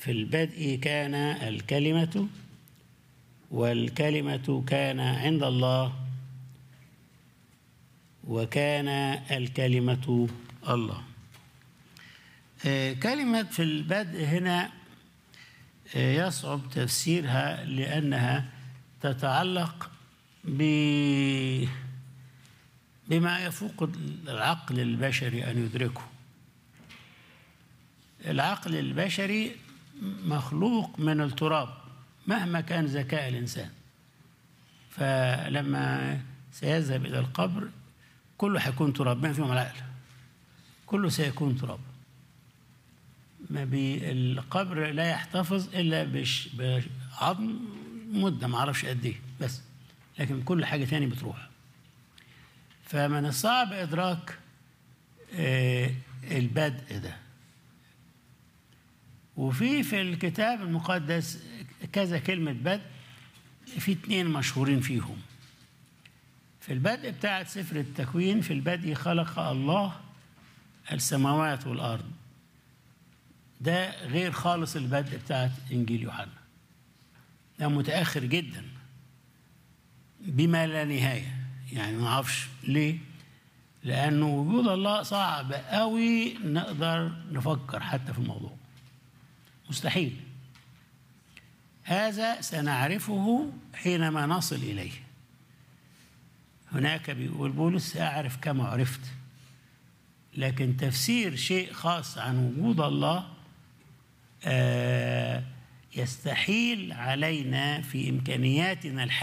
في البدء كان الكلمة والكلمة كان عند الله وكان الكلمة الله آه، كلمة في البدء هنا آه، يصعب تفسيرها لأنها تتعلق ب بما يفوق العقل البشري أن يدركه العقل البشري مخلوق من التراب مهما كان ذكاء الإنسان فلما سيذهب إلى القبر كله هيكون تراب ما فيهم العقل كله سيكون تراب ما بي القبر لا يحتفظ إلا بش بعظم مدة ما أعرفش قد إيه بس لكن كل حاجة تاني بتروح فمن الصعب إدراك آه، البدء ده وفي في الكتاب المقدس كذا كلمة بدء في اتنين مشهورين فيهم في البدء بتاعت سفر التكوين في البدء خلق الله السماوات والأرض ده غير خالص البدء بتاعت إنجيل يوحنا ده متأخر جدا بما لا نهاية يعني ما اعرفش ليه لأنه وجود الله صعب قوي نقدر نفكر حتى في الموضوع مستحيل هذا سنعرفه حينما نصل إليه هناك بيقول بولس أعرف كما عرفت لكن تفسير شيء خاص عن وجود الله آه، يستحيل علينا في إمكانياتنا الحالية